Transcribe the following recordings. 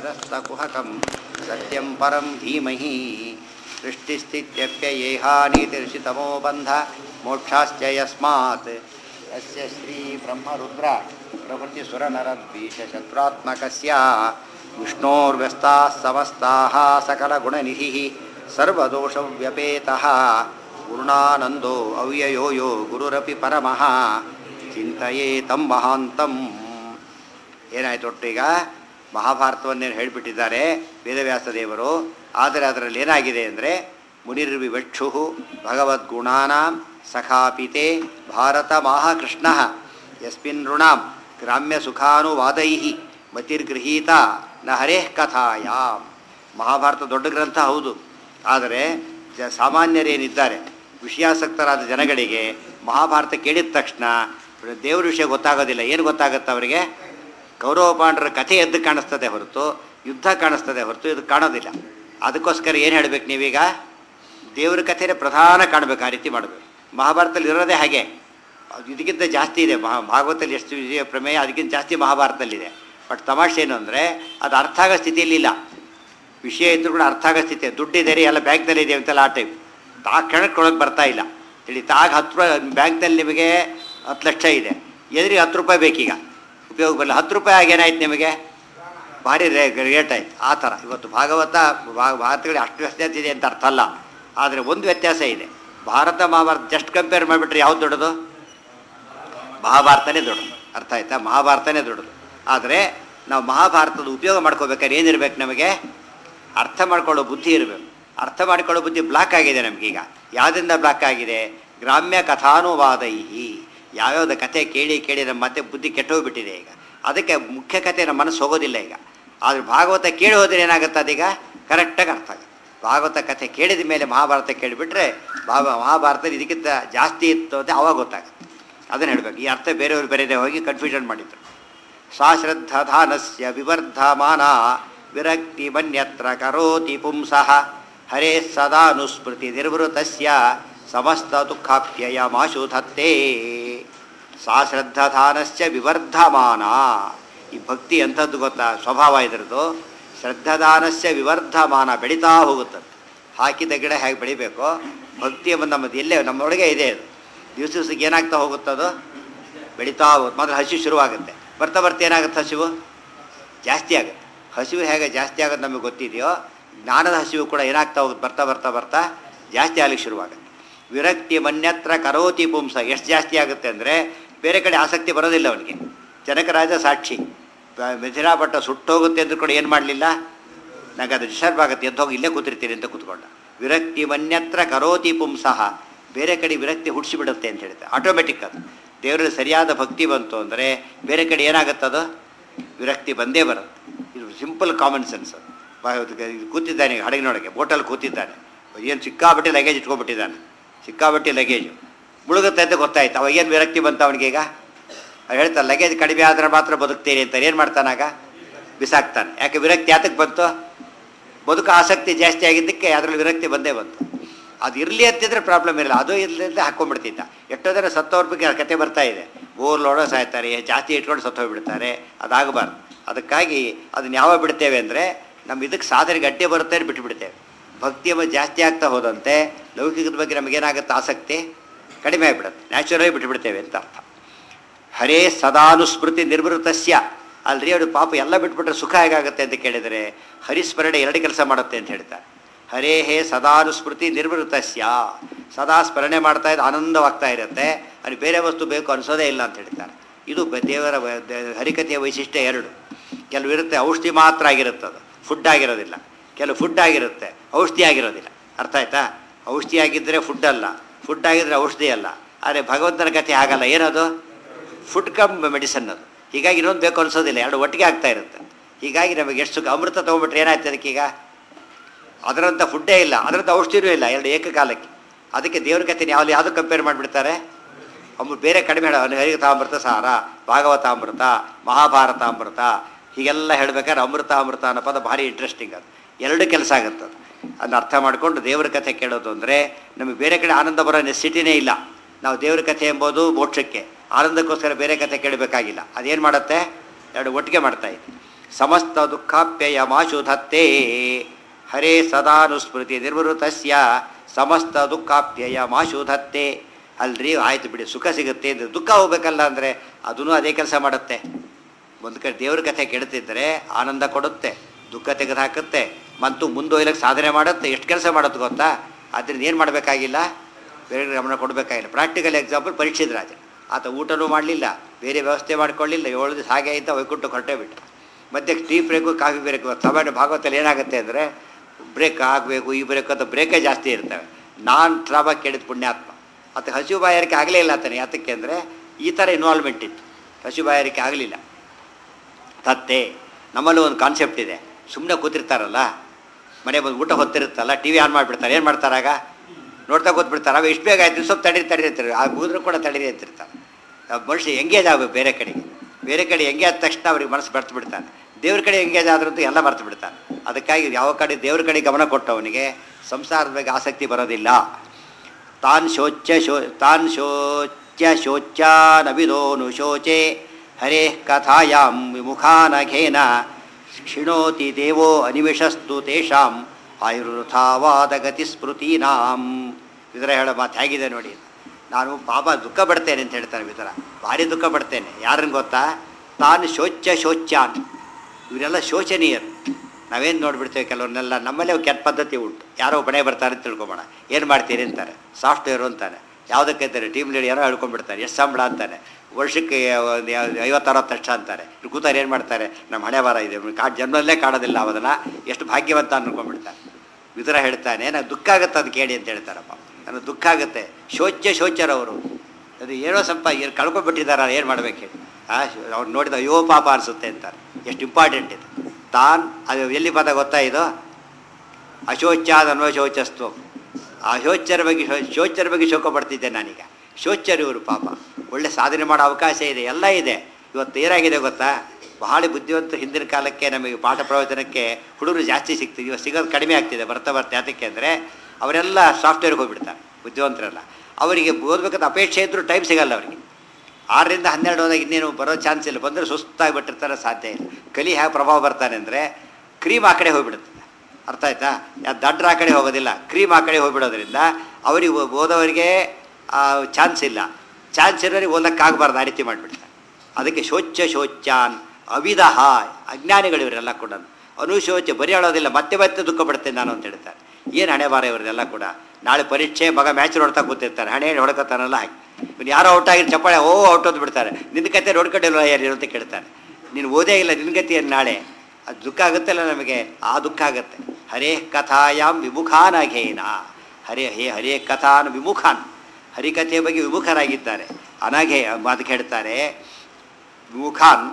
निरस्तकुहकं सत्यं परं धीमहि सृष्टिस्थित्यप्ययेहानीतिर्षितमो बन्ध मोक्षाश्च यस्मात् यस्य श्रीब्रह्मरुद्र प्रभृतिसुरनरद्वीषशत्रुरात्मकस्य विष्णोर्व्यस्ताः समस्ताः सकलगुणनिधिः सर्वदोषव्यपेतः पूर्णानन्दो ಅವ್ಯಯೋ ಯೋ ಗುರುರಪಿ ಪರಮಃ ಚಿಂತೆಯೇ ತಂ ಮಹಾಂತಂ ಏನಾಯ್ತು ಒಟ್ಟೀಗ ಮಹಾಭಾರತವನ್ನೇನು ಹೇಳಿಬಿಟ್ಟಿದ್ದಾರೆ ವೇದವ್ಯಾಸ ದೇವರು ಆದರೆ ಅದರಲ್ಲಿ ಏನಾಗಿದೆ ಅಂದರೆ ಮುನಿರ್ವಿ ವಕ್ಷು ಭಗವದ್ಗುಣಾನಾಂ ಸಖಾಪಿತೆ ಭಾರತ ಮಹಾಕೃಷ್ಣ ಯಸ್ಮಿನ್ ಋಣಾಂ ಗ್ರಾಮ್ಯ ಸುಖಾನುವಾದೈ ಮತಿರ್ಗೃಹೀತ ನ ಹರೇಃ ಕಥಾಯಾಮ್ ಮಹಾಭಾರತ ದೊಡ್ಡ ಗ್ರಂಥ ಹೌದು ಆದರೆ ಜ ಸಾಮಾನ್ಯರೇನಿದ್ದಾರೆ ವಿಷಯಾಸಕ್ತರಾದ ಜನಗಳಿಗೆ ಮಹಾಭಾರತ ಕೇಳಿದ ತಕ್ಷಣ ದೇವ್ರ ವಿಷಯ ಗೊತ್ತಾಗೋದಿಲ್ಲ ಏನು ಗೊತ್ತಾಗುತ್ತೆ ಅವರಿಗೆ ಕೌರವ ಪಾಂಡರ ಕಥೆ ಎದ್ದು ಕಾಣಿಸ್ತದೆ ಹೊರತು ಯುದ್ಧ ಕಾಣಿಸ್ತದೆ ಹೊರತು ಇದು ಕಾಣೋದಿಲ್ಲ ಅದಕ್ಕೋಸ್ಕರ ಏನು ಹೇಳಬೇಕು ನೀವೀಗ ದೇವ್ರ ಕಥೆನೇ ಪ್ರಧಾನ ಕಾಣಬೇಕು ಆ ರೀತಿ ಮಾಡಬೇಕು ಮಹಾಭಾರತದಲ್ಲಿ ಇರೋದೇ ಹಾಗೆ ಅದು ಇದಕ್ಕಿಂತ ಜಾಸ್ತಿ ಇದೆ ಮಹಾ ಭಾಗವತದಲ್ಲಿ ಎಷ್ಟು ವಿಜಯ ಪ್ರಮೇಯ ಅದಕ್ಕಿಂತ ಜಾಸ್ತಿ ಮಹಾಭಾರತದಲ್ಲಿದೆ ಬಟ್ ತಮಾಷೆ ಏನು ಅಂದರೆ ಅದು ಅರ್ಥ ಆಗೋ ಸ್ಥಿತಿಯಲ್ಲಿ ಇಲ್ಲ ವಿಷಯ ಇದ್ರೂ ಕೂಡ ಅರ್ಥ ಆಗೋ ಸ್ಥಿತಿ ದುಡ್ಡಿದೆ ರೀ ಎಲ್ಲ ಬ್ಯಾಂಕ್ನಲ್ಲಿ ಇದೆ ಅಂತೆಲ್ಲ ಆ ಟೈಪ್ ತಾ ಕೆಳಕ್ಕೆ ಬರ್ತಾ ಇಲ್ಲ ಹೇಳಿ ತಾಗ ಹತ್ತು ರೂಪಾಯಿ ಬ್ಯಾಂಕ್ನಲ್ಲಿ ನಿಮಗೆ ಹತ್ತು ಲಕ್ಷ ಇದೆ ಎದುರಿಗೆ ಹತ್ತು ರೂಪಾಯಿ ಬೇಕೀಗ ಉಪಯೋಗ ಬರಲ್ಲ ಹತ್ತು ರೂಪಾಯಿ ಆಗೇನಾಯ್ತು ನಿಮಗೆ ಭಾರಿ ರೇ ರೇಟ್ ಆಯ್ತು ಆ ಥರ ಇವತ್ತು ಭಾಗವತ ಭಾ- ಭಾರತಗಳಿಗೆ ಅಷ್ಟು ವ್ಯತ್ಯಾಸ ಇದೆ ಅಂತ ಅರ್ಥ ಅಲ್ಲ ಆದರೆ ಒಂದು ವ್ಯತ್ಯಾಸ ಇದೆ ಭಾರತ ಮಹಾಭಾರತ ಜಸ್ಟ್ ಕಂಪೇರ್ ಮಾಡಿಬಿಟ್ರೆ ಯಾವ್ದು ದೊಡ್ಡದು ಮಹಾಭಾರತನೇ ದೊಡ್ಡದು ಅರ್ಥ ಆಯ್ತಾ ಮಹಾಭಾರತನೇ ದೊಡ್ಡದು ಆದರೆ ನಾವು ಮಹಾಭಾರತದ ಉಪಯೋಗ ಮಾಡ್ಕೋಬೇಕಾದ್ರೆ ಏನಿರ್ಬೇಕು ನಮಗೆ ಅರ್ಥ ಮಾಡ್ಕೊಳ್ಳೋ ಬುದ್ಧಿ ಇರಬೇಕು ಅರ್ಥ ಮಾಡ್ಕೊಳ್ಳೋ ಬುದ್ಧಿ ಬ್ಲಾಕ್ ಆಗಿದೆ ನಮಗೀಗ ಯಾವುದರಿಂದ ಬ್ಲಾಕ್ ಆಗಿದೆ ಗ್ರಾಮ್ಯ ಕಥಾನುವಾದೈಹಿ ಯಾವ್ಯಾವ್ದು ಕಥೆ ಕೇಳಿ ಕೇಳಿ ನಮ್ಮ ಮತ್ತೆ ಬುದ್ಧಿ ಕೆಟ್ಟೋಗ್ಬಿಟ್ಟಿದೆ ಈಗ ಅದಕ್ಕೆ ಮುಖ್ಯ ಕಥೆ ನಮ್ಮ ಮನಸ್ಸು ಹೋಗೋದಿಲ್ಲ ಈಗ ಆದರೆ ಭಾಗವತ ಕೇಳಿ ಹೋದ್ರೆ ಏನಾಗುತ್ತೆ ಅದೀಗ ಕರೆಕ್ಟಾಗಿ ಅರ್ಥ ಆಗುತ್ತೆ ಭಾಗವತ ಕಥೆ ಕೇಳಿದ ಮೇಲೆ ಮಹಾಭಾರತ ಕೇಳಿಬಿಟ್ರೆ ಭಾವ ಮಹಾಭಾರತ ಇದಕ್ಕಿಂತ ಜಾಸ್ತಿ ಇತ್ತು ಅಂತ ಅವಾಗ ಗೊತ್ತಾಗುತ್ತೆ ಅದನ್ನು ಹೇಳಬೇಕು ಈ ಅರ್ಥ ಬೇರೆಯವರು ಬೇರೆ ಹೋಗಿ ಕನ್ಫ್ಯೂಷನ್ ಮಾಡಿದ್ರು ಸಾಶ್ರದ್ಧಧಾನಸ್ಯ ವಿವರ್ಧಮಾನ ವಿರಕ್ತಿ ಮನ್ಯತ್ರ ಕರೋತಿ ಪುಂಸಃ ಹರೇ ಸದಾನುಸ್ಮೃತಿ ನಿರ್ವೃತಸ್ಯ ಸಮಸ್ತ ದುಃಖಾಪ್ಯಯ ಮಾಶುಧತ್ತೆ ಸಾಶ್ರದ್ಧಧಾನಸ್ಯ ವಿವರ್ಧಮಾನ ಈ ಭಕ್ತಿ ಎಂಥದ್ದು ಗೊತ್ತಾ ಸ್ವಭಾವ ಇದ್ರದ್ದು ಶ್ರದ್ಧಾದಾನಸ್ಯ ವಿವರ್ಧಮಾನ ಬೆಳೀತಾ ಹೋಗುತ್ತದೆ ಹಾಕಿದ ಗಿಡ ಹೇಗೆ ಬೆಳಿಬೇಕೋ ಭಕ್ತಿ ಎಂಬ ನಮ್ಮದು ಎಲ್ಲೇ ನಮ್ಮೊಳಗೆ ಇದೆ ಅದು ದಿವಸ ದಿವಸಕ್ಕೆ ಏನಾಗ್ತಾ ಹೋಗುತ್ತದು ಬೆಳೀತಾ ಹೋಗುತ್ತೆ ಮೊದಲು ಹಸಿವು ಶುರುವಾಗುತ್ತೆ ಬರ್ತಾ ಬರ್ತಾ ಏನಾಗುತ್ತೆ ಹಸಿವು ಜಾಸ್ತಿ ಆಗುತ್ತೆ ಹಸಿವು ಹೇಗೆ ಜಾಸ್ತಿ ಆಗೋದು ನಮಗೆ ಗೊತ್ತಿದೆಯೋ ಜ್ಞಾನದ ಹಸಿವು ಕೂಡ ಏನಾಗ್ತಾ ಹೋಗುತ್ತೆ ಬರ್ತಾ ಬರ್ತಾ ಬರ್ತಾ ಜಾಸ್ತಿ ಆಗಲಿಕ್ಕೆ ಶುರುವಾಗುತ್ತೆ ವಿರಕ್ತಿ ಮನ್ಯತ್ರ ಕರೋತಿ ಪುಂಸ ಎಷ್ಟು ಜಾಸ್ತಿ ಆಗುತ್ತೆ ಅಂದರೆ ಬೇರೆ ಕಡೆ ಆಸಕ್ತಿ ಬರೋದಿಲ್ಲ ಅವನಿಗೆ ಜನಕರಾಜ ಸಾಕ್ಷಿ ಬ- ಮಿಥಿಲಾ ಭಟ್ಟ ಸುಟ್ಟೋಗುತ್ತೆ ಅಂದ್ರೂ ಕೂಡ ಏನು ಮಾಡಲಿಲ್ಲ ನನಗೆ ಅದು ಡಿಸ್ಟರ್ಬ್ ಆಗುತ್ತೆ ಎದ್ದು ಹೋಗಿ ಇಲ್ಲೇ ಕೂತಿರ್ತೀನಿ ಅಂತ ಕೂತ್ಕೊಂಡ ವಿರಕ್ತಿ ಮನ್ಯತ್ರ ಕರೋತಿ ಪುಂಸಃ ಬೇರೆ ಕಡೆ ವಿರಕ್ತಿ ಹುಡ್ಸಿಬಿಡುತ್ತೆ ಅಂತ ಹೇಳ್ತಾರೆ ಆಟೋಮೆಟಿಕ್ ಅದು ದೇವರಲ್ಲಿ ಸರಿಯಾದ ಭಕ್ತಿ ಬಂತು ಅಂದರೆ ಬೇರೆ ಕಡೆ ಏನಾಗುತ್ತದು ವಿರಕ್ತಿ ಬಂದೇ ಬರುತ್ತೆ ಇದು ಸಿಂಪಲ್ ಕಾಮನ್ ಸೆನ್ಸ್ ಅದು ಬಾ- ಇದು ಇದು ಕೂತಿದ್ದಾನೆ ಈಗ ಹಡಗಿನೊಳಗೆ ಬೋಟಲ್ಲಿ ಕೂತಿದ್ದಾನೆ ಏನು ಸಿಕ್ಕಾಬಟ್ಟೆ ಲಗೇಜ್ ಇಟ್ಕೊಂಡ್ಬಿಟ್ಟಿದ್ದಾನೆ ಸಿಕ್ಕಾಬಟ್ಟೆ ಲಗೇಜು ಮುಳುಗುತ್ತೆ ಅಂತ ಗೊತ್ತಾಯ್ತು ಅವಾಗ ಏನು ವಿರಕ್ತಿ ಬಂತು ಅವನಿಗೀಗ ಅವ್ರು ಹೇಳ್ತಾರೆ ಲಗೇಜ್ ಕಡಿಮೆ ಆದರೆ ಮಾತ್ರ ಬದುಕ್ತೀನಿ ಅಂತಾರೆ ಏನು ಮಾಡ್ತಾನಾಗ ಬಿಸಾಕ್ತಾನೆ ಯಾಕೆ ವಿರಕ್ತಿ ಯಾತಕ್ಕೆ ಬಂತು ಬದುಕು ಆಸಕ್ತಿ ಜಾಸ್ತಿ ಆಗಿದ್ದಕ್ಕೆ ಅದರಲ್ಲಿ ವಿರಕ್ತಿ ಬಂದೇ ಬಂತು ಅದು ಇರಲಿ ಅಂತಿದ್ರೆ ಪ್ರಾಬ್ಲಮ್ ಇರಲ್ಲ ಅದು ಇರಲಿಲ್ಲ ಹಾಕ್ಕೊಂಡ್ಬಿಡ್ತಿದ್ದ ಎಷ್ಟೋ ಜನ ಸತ್ತವ್ರ ಬಗ್ಗೆ ಆ ಕತೆ ಬರ್ತಾ ಇದೆ ಬೋರ್ ಲೋಡೋ ಸಾಯ್ತಾರೆ ಜಾಸ್ತಿ ಇಟ್ಕೊಂಡು ಸತ್ತೋಗ್ಬಿಡ್ತಾರೆ ಅದಾಗಬಾರ್ದು ಅದಕ್ಕಾಗಿ ಅದನ್ನ ಯಾವಾಗ ಬಿಡ್ತೇವೆ ಅಂದರೆ ನಮ್ಮ ಇದಕ್ಕೆ ಸಾಧನೆಗೆ ಅಡ್ಡಿ ಬರುತ್ತೆ ಅಂತ ಬಿಟ್ಟುಬಿಡ್ತೇವೆ ಭಕ್ತಿ ಎಂಬ ಜಾಸ್ತಿ ಆಗ್ತಾ ಹೋದಂತೆ ಲೌಕಿಕದ ಬಗ್ಗೆ ನಮಗೇನಾಗುತ್ತೆ ಆಸಕ್ತಿ ಕಡಿಮೆ ಆಗಿಬಿಡುತ್ತೆ ನ್ಯಾಚುರಲಿ ಬಿಟ್ಟುಬಿಡ್ತೇವೆ ಅಂತ ಅರ್ಥ ಹರೇ ಸದಾನುಸ್ಮೃತಿ ನಿರ್ವೃತಸ್ಯ ಅಲ್ರಿ ಅವರು ಪಾಪ ಎಲ್ಲ ಬಿಟ್ಬಿಟ್ರೆ ಸುಖ ಹೇಗಾಗುತ್ತೆ ಅಂತ ಕೇಳಿದರೆ ಹರಿಸ್ಮರಣೆ ಎರಡು ಕೆಲಸ ಮಾಡುತ್ತೆ ಅಂತ ಹೇಳ್ತಾರೆ ಹರೇ ಹೇ ಸದಾನುಸ್ಮೃತಿ ನಿರ್ವೃತಸ್ಯ ಸದಾ ಸ್ಮರಣೆ ಮಾಡ್ತಾ ಇದ್ದು ಆನಂದವಾಗ್ತಾ ಇರುತ್ತೆ ಅಲ್ಲಿ ಬೇರೆ ವಸ್ತು ಬೇಕು ಅನಿಸೋದೇ ಇಲ್ಲ ಅಂತ ಹೇಳ್ತಾರೆ ಇದು ಬ- ದೇವರ ವ- ದ- ಹರಿಕಥೆಯ ವೈಶಿಷ್ಟ್ಯ ಎರಡು ಕೆಲವು ಇರುತ್ತೆ ಔಷಧಿ ಮಾತ್ರ ಆಗಿರುತ್ತೆ ಅದು ಫುಡ್ ಆಗಿರೋದಿಲ್ಲ ಕೆಲವು ಫುಡ್ ಆಗಿರುತ್ತೆ ಔಷಧಿ ಆಗಿರೋದಿಲ್ಲ ಅರ್ಥ ಆಯ್ತಾ ಔಷಧಿ ಆಗಿದ್ದರೆ ಫುಡ್ ಅಲ್ಲ ಫುಡ್ ಆಗಿದ್ರೆ ಔಷಧಿ ಅಲ್ಲ ಆದರೆ ಭಗವಂತನ ಕಥೆ ಹಾಗಲ್ಲ ಏನದು ಫುಡ್ ಕಮ್ ಮೆಡಿಸನ್ ಅದು ಹೀಗಾಗಿ ಇನ್ನೊಂದು ಬೇಕು ಅನಿಸೋದಿಲ್ಲ ಎರಡು ಒಟ್ಟಿಗೆ ಆಗ್ತಾ ಇರುತ್ತೆ ಹೀಗಾಗಿ ನಮಗೆ ಎಷ್ಟು ಸುಖ ಅಮೃತ ತೊಗೊಂಬಿಟ್ರೆ ಏನಾಯ್ತು ಅದಕ್ಕೀಗ ಅದರಂಥ ಫುಡ್ಡೇ ಇಲ್ಲ ಅದರಂಥ ಔಷಧಿನೂ ಇಲ್ಲ ಎರಡು ಏಕಕಾಲಕ್ಕೆ ಅದಕ್ಕೆ ದೇವ್ರ ಕಥೆ ಯಾವ ಯಾವುದು ಕಂಪೇರ್ ಮಾಡಿಬಿಡ್ತಾರೆ ಅಮ್ಮ ಬೇರೆ ಕಡಿಮೆ ಹೇಳ ಹರಿತಾಮೃತ ಸಾರ ಭಾಗವತಾಮೃತ ಮಹಾಭಾರತಾಮೃತ ಹೀಗೆಲ್ಲ ಹೇಳ್ಬೇಕಾದ್ರೆ ಅಮೃತ ಅಮೃತ ಅನ್ನೋ ಪದ ಭಾರಿ ಇಂಟ್ರೆಸ್ಟಿಂಗ್ ಅದು ಎರಡು ಕೆಲಸ ಆಗುತ್ತೆ ಅದು ಅದನ್ನ ಅರ್ಥ ಮಾಡಿಕೊಂಡು ದೇವ್ರ ಕಥೆ ಕೇಳೋದು ಅಂದರೆ ನಮಗೆ ಬೇರೆ ಕಡೆ ಆನಂದ ಬರೋ ನೆಸಿಟಿನೇ ಇಲ್ಲ ನಾವು ದೇವ್ರ ಕಥೆ ಎಂಬುದು ಮೋಕ್ಷಕ್ಕೆ ಆನಂದಕ್ಕೋಸ್ಕರ ಬೇರೆ ಕಥೆ ಕೇಳಬೇಕಾಗಿಲ್ಲ ಅದೇನು ಮಾಡುತ್ತೆ ಎರಡು ಒಟ್ಟಿಗೆ ಮಾಡ್ತಾ ಇದೆ ಸಮಸ್ತ ದುಃಖಾಪ್ಯಯಮಾಶು ಧತ್ತೇ ಹರೇ ಸದಾನುಸ್ಮೃತಿ ನಿರ್ವೃತಸ್ಯ ಸಮಸ್ತ ದುಃಖಾಪ್ಯಯಮಾಶು ಧತ್ತೆ ಅಲ್ರಿ ಆಯ್ತು ಬಿಡಿ ಸುಖ ಸಿಗುತ್ತೆ ಅಂದ್ರೆ ದುಃಖ ಹೋಗ್ಬೇಕಲ್ಲ ಅಂದರೆ ಅದೂ ಅದೇ ಕೆಲಸ ಮಾಡುತ್ತೆ ಒಂದು ಕಡೆ ದೇವ್ರ ಕಥೆ ಕೆಡ್ತಿದ್ರೆ ಆನಂದ ಕೊಡುತ್ತೆ ದುಃಖ ತೆಗೆದು ಹಾಕುತ್ತೆ ಮತ್ತು ಮುಂದೊಯ್ಲಕ್ಕೆ ಸಾಧನೆ ಮಾಡುತ್ತೆ ಎಷ್ಟು ಕೆಲಸ ಮಾಡುತ್ತೆ ಗೊತ್ತಾ ಅದರಿಂದ ಏನು ಮಾಡಬೇಕಾಗಿಲ್ಲ ಬೇರೆ ಗಮನ ಕೊಡಬೇಕಾಗಿಲ್ಲ ಪ್ರಾಕ್ಟಿಕಲ್ ಎಕ್ಸಾಂಪಲ್ ಪರೀಕ್ಷಿತ್ ರಾಜ ಆತ ಊಟನೂ ಮಾಡಲಿಲ್ಲ ಬೇರೆ ವ್ಯವಸ್ಥೆ ಮಾಡ್ಕೊಳ್ಳಿಲ್ಲ ಏಳು ದಿವಸ ಹಾಗೆ ಆಯ್ತಾ ವೈಕುಂಠ ಹೊರಟೇ ಬಿಟ್ಟು ಮತ್ತೆ ಟೀ ಬ್ರೇಕು ಕಾಫಿ ಬ್ರೇಕು ಸಾಮಾನ್ಯ ಭಾಗವತಲ್ಲಿ ಏನಾಗುತ್ತೆ ಅಂದರೆ ಬ್ರೇಕ್ ಆಗಬೇಕು ಈ ಬ್ರೇಕ್ ಅಂತ ಬ್ರೇಕೇ ಜಾಸ್ತಿ ಇರ್ತವೆ ನಾನ್ ಲಾಭ ಕೇಳಿದ ಪುಣ್ಯಾತ್ಮ ಮತ್ತು ಹಸಿವು ಬಾಯಾರಿಕೆ ಆಗಲೇ ಇಲ್ಲ ಆತನೇ ಯಾತಕ್ಕೆ ಅಂದರೆ ಈ ಥರ ಇನ್ವಾಲ್ವ್ಮೆಂಟ್ ಇತ್ತು ಹಸಿವು ಬಾಯಾರಿಕೆ ಆಗಲಿಲ್ಲ ತತ್ತೆ ನಮ್ಮಲ್ಲೂ ಒಂದು ಕಾನ್ಸೆಪ್ಟ್ ಇದೆ ಸುಮ್ಮನೆ ಕೂತಿರ್ತಾರಲ್ಲ ಮನೆ ಬಂದು ಊಟ ಹೊತ್ತಿರುತ್ತಲ್ಲ ಟಿ ವಿ ಆನ್ ಮಾಡಿಬಿಡ್ತಾರೆ ಏನು ಮಾಡ್ತಾರಾಗ ನೋಡ್ತಾ ಕೂತ್ಬಿಡ್ತಾರೆ ಅವ ಇಷ್ಟು ಬೇಗ ಆಯ್ತು ಸ್ವಲ್ಪ ತಡೀರಿ ತಡೀರ್ತಾರೆ ಆ ಕೂದ್ರು ಕೂಡ ತಡೀರಿ ಅಂತಿರ್ತಾರೆ ಆ ಮನುಷ್ಯ ಎಂಗೇಜ್ ಆಗಬೇಕು ಬೇರೆ ಕಡೆಗೆ ಬೇರೆ ಕಡೆ ಎಂಗೇಜ್ ಆದ ತಕ್ಷಣ ಅವ್ರಿಗೆ ಮನಸ್ಸು ಬರ್ತು ಬಿಡ್ತಾನೆ ದೇವ್ರ ಕಡೆ ಎಂಗೇಜ್ ಆದ್ರಂತೂ ಎಲ್ಲ ಮರ್ತು ಬಿಡ್ತಾನೆ ಅದಕ್ಕಾಗಿ ಯಾವ ಕಡೆ ದೇವ್ರ ಕಡೆ ಗಮನ ಕೊಟ್ಟವನಿಗೆ ಸಂಸಾರದ ಬಗ್ಗೆ ಆಸಕ್ತಿ ಬರೋದಿಲ್ಲ ತಾನ್ ಶೋಚ್ಯ ಶೋ ತಾನ್ ಶೋಚ್ಯ ಶೋಚ್ಯಾನವಿದೋನು ಶೋಚೆ ಹರೇ ಕಥಾಯಾಂ ವಿಮುಖಾನಘೇನ ಕ್ಷಿಣೋತಿ ದೇವೋ ಅನಿಮಿಷಸ್ತು ತೇಷಾಂ ಆಯುರ್ವೃಥಾವಾದ ಗತಿ ಸ್ಮೃತೀನಾಂ ಇದರ ಹೇಳೋ ಮಾತು ಹೇಗಿದೆ ನೋಡಿ ನಾನು ಪಾಪ ದುಃಖ ಪಡ್ತೇನೆ ಅಂತ ಹೇಳ್ತಾರೆ ವಿತರ ಭಾರಿ ದುಃಖ ಪಡ್ತೇನೆ ಯಾರನ್ನು ಗೊತ್ತಾ ತಾನು ಶೋಚ್ಯ ಶೋಚ್ಯಾನ್ ಇವರೆಲ್ಲ ಶೋಚನೀಯರು ನಾವೇನು ನೋಡ್ಬಿಡ್ತೇವೆ ಕೆಲವ್ರನ್ನೆಲ್ಲ ನಮ್ಮಲ್ಲೇ ಒಂದು ಕೆಟ್ಟ ಪದ್ಧತಿ ಉಂಟು ಯಾರೋ ಒಬ್ಬನೇ ಬರ್ತಾರೆ ಅಂತ ತಿಳ್ಕೊಬೋಣ ಏನು ಮಾಡ್ತೀರಿ ಅಂತಾರೆ ಸಾಫ್ಟ್ವೇರು ಅಂತಾನೆ ಯಾವುದಕ್ಕೆ ಅಂತಾರೆ ಟೀಮ್ ಲೀಡರ್ ಯಾರೋ ಹೇಳ್ಕೊಂಡ್ಬಿಡ್ತಾರೆ ಎಷ್ಟು ಸಂಬಳ ಅಂತಾನೆ ವರ್ಷಕ್ಕೆ ಒಂದು ಐವತ್ತು ಅರವತ್ತು ಲಕ್ಷ ಅಂತಾರೆ ಇವ್ರು ಕೂತಾರೆ ಏನು ಮಾಡ್ತಾರೆ ನಮ್ಮ ಹಣೆ ಬಾರ ಇದೆ ಕಾ ಜನ್ಮದಲ್ಲೇ ಕಾಣೋದಿಲ್ಲ ಅವದನ್ನು ಎಷ್ಟು ಭಾಗ್ಯವಂತ ಅನ್ಕೊಂಡ್ಬಿಡ್ತಾರೆ ವಿದುರ ಹೇಳ್ತಾನೆ ನನಗೆ ದುಃಖ ಆಗುತ್ತೆ ಅದು ಕೇಳಿ ಅಂತ ಹೇಳ್ತಾರಪ್ಪ ನನಗೆ ದುಃಖ ಆಗುತ್ತೆ ಶೋಚ್ಯ ಶೋಚ್ಯರವರು ಅದು ಏನೋ ಸ್ವಲ್ಪ ಏನು ಕಳ್ಕೊಬಿಟ್ಟಿದ್ದಾರೆ ಏನು ಮಾಡ್ಬೇಕು ಹೇಳಿ ಆ ಅವ್ರು ನೋಡಿದ ಅಯ್ಯೋ ಪಾಪ ಅನಿಸುತ್ತೆ ಅಂತಾರೆ ಎಷ್ಟು ಇಂಪಾರ್ಟೆಂಟ್ ಇದು ತಾನ್ ಅದು ಎಲ್ಲಿ ಪದ ಗೊತ್ತಾ ಇದು ಅಶೋಚ್ಯಾದ ಅನ್ವಶೋಚಸ್ತು ಅಶೋಚ್ಯರ ಬಗ್ಗೆ ಶೋ ಶೋಚ್ಯರ ಬಗ್ಗೆ ಶೋಕ ಪಡ್ತಿದ್ದೆ ನಾನೀಗ ಶೋಚ್ಯರು ಇವರು ಪಾಪ ಒಳ್ಳೆ ಸಾಧನೆ ಮಾಡೋ ಅವಕಾಶ ಇದೆ ಎಲ್ಲ ಇದೆ ಇವತ್ತು ಏನಾಗಿದೆ ಗೊತ್ತಾ ಬಹಳ ಬುದ್ಧಿವಂತ ಹಿಂದಿನ ಕಾಲಕ್ಕೆ ನಮಗೆ ಪಾಠ ಪ್ರವಚನಕ್ಕೆ ಹುಡುಗರು ಜಾಸ್ತಿ ಸಿಗ್ತಿದೆ ಇವಾಗ ಸಿಗೋದು ಕಡಿಮೆ ಆಗ್ತಿದೆ ಬರ್ತಾ ಬರ್ತಾ ಯಾತಕ್ಕೆ ಅಂದರೆ ಅವರೆಲ್ಲ ಸಾಫ್ಟ್ವೇರ್ಗೆ ಹೋಗ್ಬಿಡ್ತಾರೆ ಬುದ್ಧಿವಂತರೆಲ್ಲ ಅವರಿಗೆ ಓದಬೇಕಾದ ಅಪೇಕ್ಷೆ ಇದ್ದರೂ ಟೈಮ್ ಸಿಗಲ್ಲ ಅವರಿಗೆ ಆರರಿಂದ ಹನ್ನೆರಡು ಹೋದಾಗ ಇನ್ನೇನು ಬರೋ ಚಾನ್ಸ್ ಇಲ್ಲ ಬಂದರೆ ಸುಸ್ತಾಗಿ ಬಿಟ್ಟಿರ್ತಾರೆ ಸಾಧ್ಯ ಇಲ್ಲ ಕಲಿ ಹೇಗೆ ಪ್ರಭಾವ ಬರ್ತಾನೆ ಅಂದರೆ ಕ್ರೀಮ್ ಆ ಕಡೆ ಹೋಗ್ಬಿಡುತ್ತೆ ಅರ್ಥ ಆಯ್ತಾ ಯಾ ದಡ್ರ ಆ ಕಡೆ ಹೋಗೋದಿಲ್ಲ ಕ್ರೀಮ್ ಆ ಕಡೆ ಹೋಗ್ಬಿಡೋದ್ರಿಂದ ಅವರಿಗೆ ಓದೋರಿಗೆ ಚಾನ್ಸ್ ಇಲ್ಲ ಚಾನ್ಸ್ ಇರೋರಿಗೆ ಓದಕ್ಕಾಗಬಾರ್ದು ಆ ರೀತಿ ಮಾಡಿಬಿಡ್ತಾರೆ ಅದಕ್ಕೆ ಶೋಚ್ಯ ಶೋಚ್ಯಾನ್ ಅವಿದಹ ಅಜ್ಞಾನಿಗಳು ಇವರೆಲ್ಲ ಕೂಡ ಅನುಶೋಚ ಬರೀ ಹೇಳೋದಿಲ್ಲ ಮತ್ತೆ ಮತ್ತೆ ದುಃಖ ಪಡ್ತೇನೆ ನಾನು ಅಂತ ಹೇಳ್ತಾರೆ ಏನು ಹಣೆ ಬಾರ ಇವರದೆಲ್ಲ ಕೂಡ ನಾಳೆ ಪರೀಕ್ಷೆ ಮಗ ಮ್ಯಾಚ್ ನೋಡ್ತಾ ಕೂತಿರ್ತಾರೆ ಹಣೆ ಹೊಡ್ಕೊತಾನಲ್ಲ ಹಾಕಿ ಇವ್ನು ಯಾರೋ ಔಟ್ ಆಗಿ ಚಪ್ಪಾಳೆ ಓ ಔಟ್ ಹೋದ್ ಬಿಡ್ತಾರೆ ನಿನ್ನ ಕತೆ ನೋಡ್ಕೊಂಡಿಲ್ವ ಯಾರು ಅಂತ ಕೇಳ್ತಾರೆ ನೀನು ಓದೇ ಇಲ್ಲ ನಿನ್ನ ಗತಿ ಏನು ನಾಳೆ ಅದು ದುಃಖ ಆಗುತ್ತಲ್ಲ ನಮಗೆ ಆ ದುಃಖ ಆಗುತ್ತೆ ಹರೇ ಕಥಾಯಾಮ್ ವಿಮುಖಾನಘೇನ ಹರೇ ಹೇ ಹರೇ ಕಥಾನ್ ವಿಮುಖಾನ್ ಹರಿಕಥೆಯ ಬಗ್ಗೆ ವಿಮುಖರಾಗಿದ್ದಾರೆ ಅನಘೆ ಅದಕ್ಕೆ ಹೇಳ್ತಾರೆ ವಿಮುಖಾನ್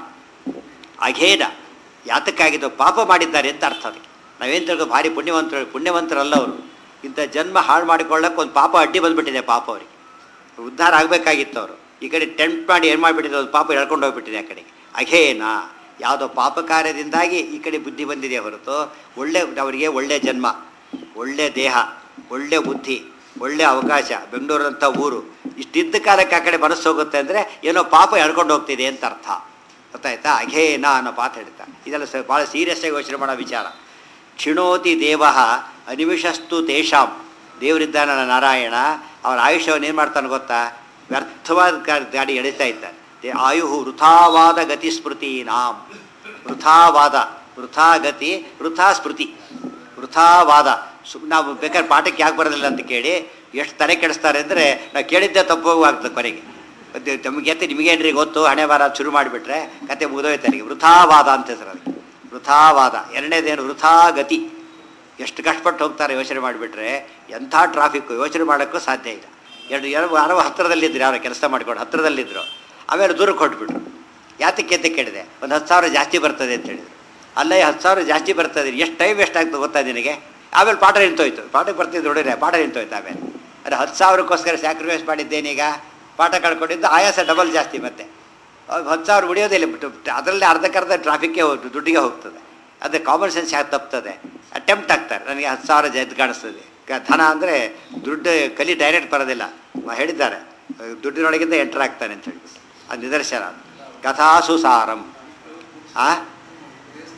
ಅಘೇನ ಯಾತಕ್ಕಾಗಿದ್ದು ಪಾಪ ಮಾಡಿದ್ದಾರೆ ಅಂತ ಅರ್ಥ ಅದಕ್ಕೆ ನಾವೇನು ತಿಳ್ಕೊ ಭಾರಿ ಪುಣ್ಯವಂತರು ಪುಣ್ಯವಂತರಲ್ಲ ಅವರು ಇಂಥ ಜನ್ಮ ಹಾಳು ಮಾಡಿಕೊಳ್ಳಕ್ಕೆ ಒಂದು ಪಾಪ ಅಡ್ಡಿ ಬಂದುಬಿಟ್ಟಿದೆ ಪಾಪ ಅವರಿಗೆ ಉದ್ಧಾರ ಆಗಬೇಕಾಗಿತ್ತು ಅವರು ಈ ಕಡೆ ಟೆಂಪ್ಟ್ ಮಾಡಿ ಏನು ಮಾಡಿಬಿಟ್ಟಿದೆ ಒಂದು ಪಾಪ ಎಳ್ಕೊಂಡು ಹೋಗ್ಬಿಟ್ಟಿದೆ ಆ ಕಡೆಗೆ ಅಘೇನ ಯಾವುದೋ ಪಾಪ ಕಾರ್ಯದಿಂದಾಗಿ ಈ ಕಡೆ ಬುದ್ಧಿ ಬಂದಿದೆ ಹೊರತು ಒಳ್ಳೆ ಅವರಿಗೆ ಒಳ್ಳೆ ಜನ್ಮ ಒಳ್ಳೆ ದೇಹ ಒಳ್ಳೆ ಬುದ್ಧಿ ಒಳ್ಳೆ ಅವಕಾಶ ಬೆಂಗಳೂರಂಥ ಊರು ಇಷ್ಟಿದ್ದ ಕಾಲಕ್ಕೆ ಆ ಕಡೆ ಮನಸ್ಸು ಹೋಗುತ್ತೆ ಅಂದರೆ ಏನೋ ಪಾಪ ಎಳ್ಕೊಂಡು ಹೋಗ್ತಿದೆ ಅಂತ ಅರ್ಥ ಗೊತ್ತಾಯ್ತಾ ಅಘೇನ ಅನ್ನೋ ಪಾತ ಹೇಳ್ತಾರೆ ಇದೆಲ್ಲ ಸ ಭಾಳ ಸೀರಿಯಸ್ ಆಗಿ ಯೋಚನೆ ಮಾಡೋ ವಿಚಾರ ಕ್ಷಿಣೋತಿ ದೇವ ಅನಿಮಿಷಸ್ತು ತೇಷಾಂ ದೇವರಿದ್ದಾನ ನಾರಾಯಣ ಅವನ ಆಯುಷ್ಯವನ್ನು ಏನು ಮಾಡ್ತಾನೆ ಗೊತ್ತಾ ವ್ಯರ್ಥವಾದ ಗಾ- ಗಾಡಿ ಎಳಿತಾ ಇದ್ದಾನೆ ದೇ ಆಯು ವೃಥಾವಾದ ಗತಿ ಸ್ಮೃತಿ ನಾಂ ವೃಥಾವಾದ ವೃಥಾ ಗತಿ ವೃಥಾ ಸ್ಮೃತಿ ವೃಥಾವಾದ ಸು ನಾವು ಬೇಕಾದ್ರೆ ಪಾಠಕ್ಕೆ ಯಾಕೆ ಬರೋದಿಲ್ಲ ಅಂತ ಕೇಳಿ ಎಷ್ಟು ತಲೆ ಕೆಡಿಸ್ತಾರೆ ಅಂದರೆ ನಾವು ಕೇಳಿದ್ದೇ ತಪ್ಪು ಆಗ್ತದೆ ಕೊನೆಗೆ ಅದು ತಮಗೆ ಎತ್ತೆ ನಿಮಗೇನ್ರಿ ಗೊತ್ತು ಹಣೆ ಬಾರ ಶುರು ಮಾಡಿಬಿಟ್ರೆ ಕತೆ ಮುಗಿದೋಯ್ತಾನಿಗೆ ವೃಥಾವಾದ ಅಂತ ಹೆಸರು ಅದಕ್ಕೆ ವೃಥಾವಾದ ಎರಡನೇದೇನು ವೃಥಾ ಗತಿ ಎಷ್ಟು ಕಷ್ಟಪಟ್ಟು ಹೋಗ್ತಾರೆ ಯೋಚನೆ ಮಾಡಿಬಿಟ್ರೆ ಎಂಥ ಟ್ರಾಫಿಕ್ಕು ಯೋಚನೆ ಮಾಡೋಕ್ಕೂ ಸಾಧ್ಯ ಇಲ್ಲ ಎರಡು ಎರಡು ಯಾರೋ ಹತ್ತಿರದಲ್ಲಿದ್ದರು ಯಾರೋ ಕೆಲಸ ಮಾಡ್ಕೊಂಡು ಹತ್ತಿರದಲ್ಲಿದ್ದರು ಆಮೇಲೆ ದೂರಕ್ಕೆ ಹೊಟ್ಬಿಟ್ರು ಯಾತಕ್ಕೆ ಅಂತ ಕೇಳಿದೆ ಒಂದು ಹತ್ತು ಸಾವಿರ ಜಾಸ್ತಿ ಬರ್ತದೆ ಅಂತ ಹೇಳಿದ್ರು ಅಲ್ಲೇ ಹತ್ತು ಸಾವಿರ ಜಾಸ್ತಿ ಬರ್ತದೆ ಎಷ್ಟು ಟೈಮ್ ವೇಸ್ಟ್ ಆಗ್ತದೆ ಗೊತ್ತಾ ನಿನಗೆ ಆಮೇಲೆ ಪಾಠ ನಿಂತೋಯ್ತು ಪಾಠಕ್ಕೆ ಬರ್ತಿದ್ದು ನೋಡಿದ್ರೆ ಪಾಠ ನಿಂತೋಯ್ತು ಆಮೇಲೆ ಅರೆ ಹತ್ತು ಸಾವಿರಕ್ಕೋಸ್ಕರ ಸ್ಯಾಕ್ರಿಫೈಸ್ ಮಾಡಿದ್ದೇನೀಗ ಪಾಠ ಕಳ್ಕೊಂಡಿದ್ದು ಆಯಾಸ ಡಬಲ್ ಜಾಸ್ತಿ ಮತ್ತೆ ಅವಾಗ ಹತ್ತು ಸಾವಿರ ಉಳಿಯೋದಿಲ್ಲ ಬಿಟ್ಟು ಅದರಲ್ಲೇ ಅರ್ಧಕ್ಕರ್ಧ ಟ್ರಾಫಿಕ್ಗೆ ಹೋಗ್ತದೆ ದುಡ್ಡಿಗೆ ಹೋಗ್ತದೆ ಅದೇ ಕಾಮನ್ ಸೆನ್ಸ್ ಯಾಕೆ ತಪ್ತದೆ ಅಟೆಂಪ್ಟ್ ಆಗ್ತಾರೆ ನನಗೆ ಹತ್ತು ಸಾವಿರ ಜದ್ದು ಕಾಣಿಸ್ತದೆ ಕ- ಧನ ಅಂದರೆ ದುಡ್ಡು ಕಲಿ ಡೈರೆಕ್ಟ್ ಬರೋದಿಲ್ಲ ಮ- ಹೇಳಿದ್ದಾರೆ ದುಡ್ಡಿನೊಳಗಿಂದ ಎಂಟರ್ ಆಗ್ತಾನೆ ಅಂತ ಹೇಳ್ಬಿಟ್ಟು ಅದು ನಿದರ್ಶನ ಕಥಾಸು ಸಾರಂ ಆ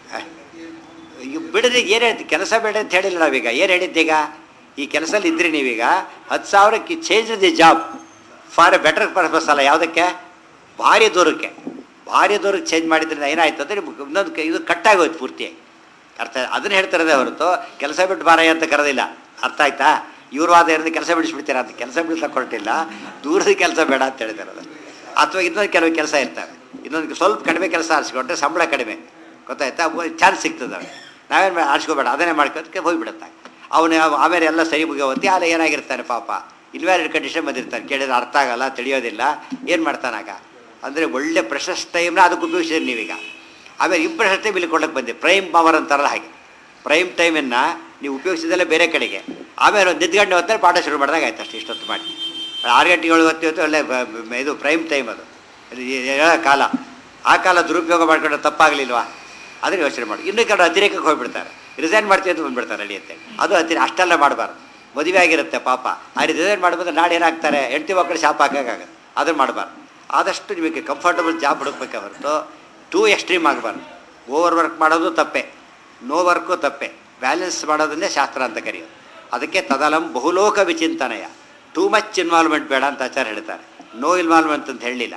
ಈಗ ಬಿಡದೆ ಏನು ಹೇಳ್ತಿ ಕೆಲಸ ಬೇಡ ಅಂತ ಹೇಳಿಲ್ಲ ನಾವೀಗ ಏನು ಹೇಳಿದ್ದೀಗ ಈ ಕೆಲಸದಲ್ಲಿ ಇದ್ರಿ ನೀವೀಗ ಹತ್ತು ಸಾವಿರಕ್ಕೆ change the job for a better purpose ಅಲ್ಲ ಯಾವುದಕ್ಕೆ ಭಾರಿ ದೂರಕ್ಕೆ ಭಾರಿ ದೂರಕ್ಕೆ ಚೇಂಜ್ ಮಾಡಿದ್ರಿಂದ ಏನಾಯ್ತು ಅಂದರೆ ನಿಮ್ಗೆ ಇನ್ನೊಂದು ಕ- ಇದು ಕಟ್ಟಾಗೋಯ್ತು ಪೂರ್ತಿಯಾಗಿ ಅರ್ಥ ಅದನ್ನ ಹೇಳ್ತಿರೋದೇ ಹೊರತು ಕೆಲಸ ಬಿಟ್ಟು ಬಾರಯ್ಯ ಅಂತ ಕರೆದಿಲ್ಲ ಅರ್ಥ ಆಯ್ತಾ ಇವ್ರ ವಾದ ಇರೋದು ಕೆಲಸ ಬಿಡಿಸ್ಬಿಡ್ತೀರಾ ಅಂತ ಕೆಲಸ ಬಿಡಿಸಕ್ಕೆ ಹೊರಟಿಲ್ಲ ದೂರದ ಕೆಲಸ ಬೇಡ ಅಂತ ಹೇಳ್ತಿರೋದು ಅಥವಾ ಇನ್ನೊಂದು ಕೆಲವು ಕೆಲಸ ಇರ್ತವೆ ಇನ್ನೊಂದು ಸ್ವಲ್ಪ ಕಡಿಮೆ ಕೆಲಸ ಆರಿಸ್ಕೊಂಡ್ರೆ ಸಂಬಳ ಕಡಿಮೆ ಗೊತ್ತಾಯ್ತಾ ಚಾನ್ಸ್ ಸಿಗ್ತದೆ ಅವ್ನಿಗೆ ನಾವೇನು ಮಾಡಿ ಆರಿಸ್ಕೋಬೇಡ ಅದನ್ನೇ ಮಾಡ್ಕೊಳಕ್ಕೆ ಹೋಗಿಬಿಡುತ್ತೆ ಅವನು ಆಮೇಲೆ ಎಲ್ಲ ಸರಿ ಮುಗಿಯೋತಿ ಆಗ ಏನಾಗಿರ್ತಾನೆ ಪಾಪ ಇನ್ವ್ಯಾಲಿಡ್ ಕಂಡೀಷನ್ ಬಂದಿರ್ತಾನೆ ಕೇಳಿದ್ರೆ ಅರ್ಥ ಆಗಲ್ಲ ತಿಳಿಯೋದಿಲ್ಲ ಏನು ಮಾಡ್ತಾನಾಗ ಅಂದರೆ ಒಳ್ಳೆ ಪ್ರಶಸ್ತ ಟೈಮ್ನ ಅದಕ್ಕೆ ಉಪಯೋಗಿಸಿದ್ರಿ ನೀವೀಗ ಆಮೇಲೆ ಇಂಪ್ರೆಷನ್ ಟೈಮ್ ಇಲ್ಲಿ ಕೊಡಕ್ಕೆ ಬಂದೆ ಪ್ರೈಮ್ ಪವರ್ ಅಂತಾರಲ್ಲ ಹಾಗೆ ಪ್ರೈಮ್ ಟೈಮನ್ನು ನೀವು ಉಪಯೋಗಿಸಿದಲ್ಲೇ ಬೇರೆ ಕಡೆಗೆ ಆಮೇಲೆ ಒಂದು ನಿದ್ಗಂಡು ಹೊತ್ತಾರೆ ಪಾಠ ಶುರು ಮಾಡಿದಾಗ ಆಯ್ತು ಅಷ್ಟು ಇಷ್ಟೊತ್ತು ಮಾಡಿ ಆರು ಗಂಟೆಗೆ ಏಳು ಹೊತ್ತು ಹೊತ್ತು ಒಳ್ಳೆ ಬ- ಬ- ಇದು ಪ್ರೈಮ್ ಟೈಮ್ ಅದು ಅದು ಏ- ಹೇಳೋ ಕಾಲ ಆ ಕಾಲ ದುರುಪಯೋಗ ಮಾಡ್ಕೊಂಡ್ರೆ ತಪ್ಪಾಗಲಿಲ್ವಾ ಅದನ್ನು ಯೋಚನೆ ಮಾಡಿ ಇನ್ನೂ ಕೆಲವು ಅತಿರೇಕಕ್ಕೆ ಹೋಗ್ಬಿಡ್ತಾರೆ ರಿಸೈನ್ ಮಾಡ್ತೀವಿ ಅಂತ ಬಂದ್ಬಿಡ್ತಾರೆ ರೆಡಿ ಅಂತೇಳಿ ಅದು ಅತಿ ಅಷ್ಟೆಲ್ಲ ಮಾಡಬಾರ್ದು ಮದುವೆ ಆಗಿರುತ್ತೆ ಪಾಪ ಆ ರಿಸೈನ್ ಮಾಡ್ಬೋದು ನಾಳೆ ಏನಾಗ್ತಾರೆ ಹೆಂಡತಿ ಮಕ್ಕಳು ಶಾಪ್ ಹಾಕೋಕ್ಕಾಗತ್ತೆ ಅದನ್ನು ಮಾಡಬಾರ್ದು ಆದಷ್ಟು ನಿಮಗೆ ಕಂಫರ್ಟಬಲ್ ಜಾಬ್ ಹುಡುಕ್ಬೇಕೆ ಹೊರತು ಟೂ ಎಕ್ಸ್ಟ್ರೀಮ್ ಆಗಬಾರ್ದು ಓವರ್ ವರ್ಕ್ ಮಾಡೋದು ತಪ್ಪೆ ನೋ ವರ್ಕು ತಪ್ಪೆ ಬ್ಯಾಲೆನ್ಸ್ ಮಾಡೋದನ್ನೇ ಶಾಸ್ತ್ರ ಅಂತ ಕರೆಯೋದು ಅದಕ್ಕೆ ತದಲಂ ಬಹುಲೋಕ ವಿಚಿಂತನಯ ಟೂ ಮಚ್ ಇನ್ವಾಲ್ವ್ಮೆಂಟ್ ಬೇಡ ಅಂತ ಆಚಾರ ಹೇಳ್ತಾರೆ ನೋ ಇನ್ವಾಲ್ವ್ಮೆಂಟ್ ಅಂತ ಹೇಳಲಿಲ್ಲ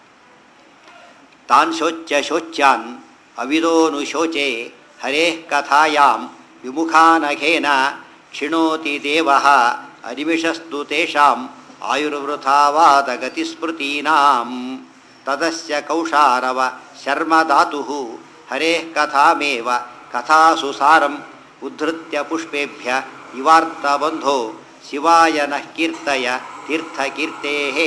ತಾನ್ ಶೋಚ್ಯ ಶೋಚ್ಯಾನ್ ಅವಿದೋನು ಶೋಚೆ ಹರೇ ಕಥಾಯಾಂ ವಿಮುಖಾನಘೇನ ಕ್ಷಿಣೋತಿ ದೇವ ಅನಿಮಿಷಸ್ತು ತೇಷಾಂ ಆಯುರ್ವೃಥಾವಾದ ಗತಿಸ್ಮೃತೀನಾಂ ತದಸ್ಯ ಕೌಶಾರವ ಶರ್ಮಧಾತು ಹರೇ ಕಥಾಮೇವ ಕಥಾಸು ಸಾರಂ ಉದ್ಧೃತ್ಯ ಪುಷ್ಪೇಭ್ಯ ಇವಾರ್ತಬಂಧೋ ಶಿವಾಯ ನಃ ಕೀರ್ತಯ ತೀರ್ಥಕೀರ್ತೇಹೇ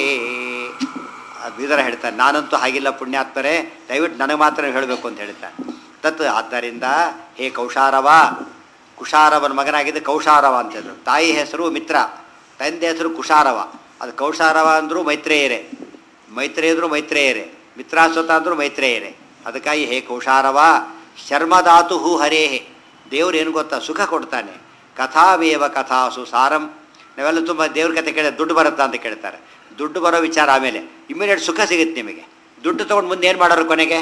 ಬೀದರ ಹೇಳ್ತಾನೆ ನಾನಂತೂ ಹಾಗಿಲ್ಲ ಪುಣ್ಯಾತ್ಮರೇ ದಯವಿಟ್ಟು ನನಗೆ ಮಾತ್ರ ಹೇಳಬೇಕು ಅಂತ ಹೇಳ್ತಾನೆ ತತ್ ಆದ್ದರಿಂದ ಹೇ ಕೌಶಾರವ ಕುಶಾರವನ ಮಗನಾಗಿದ್ದ ಕೌಶಾರವ ಅಂತ ಹೇಳಿದ್ರು ತಾಯಿ ಹೆಸರು ಮಿತ್ರ ತಂದೆ ಹೆಸರು ಕುಶಾರವ ಅದು ಕೌಶಾರವ ಅಂದರೂ ಮೈತ್ರೇಯರೇ ಮೈತ್ರೇಯದ್ರು ಮೈತ್ರೇಯರೇ ಮಿತ್ರಾಸ್ವತ ಅಂದರೂ ಮೈತ್ರೇಯರೇ ಅದಕ್ಕಾಗಿ ಹೇ ಕೌಶಾರವ ಶರ್ಮಧಾತು ಹರೇಹೇ ದೇವ್ರು ಏನು ಗೊತ್ತಾ ಸುಖ ಕೊಡ್ತಾನೆ ಕಥಾವೇವ ಕಥಾಸು ಸಾರಂ ನಾವೆಲ್ಲ ತುಂಬ ದೇವ್ರ ಕತೆ ಕೇಳಿದ್ರೆ ದುಡ್ಡು ಬರುತ್ತಾ ಅಂತ ಕೇಳ್ತಾರೆ ದುಡ್ಡು ಬರೋ ವಿಚಾರ ಆಮೇಲೆ ಇಮಿಡಿಯೇಟ್ ಸುಖ ಸಿಗುತ್ತೆ ನಿಮಗೆ ದುಡ್ಡು ತೊಗೊಂಡು ಮುಂದೆ ಏನು ಮಾಡೋರು ಕೊನೆಗೆ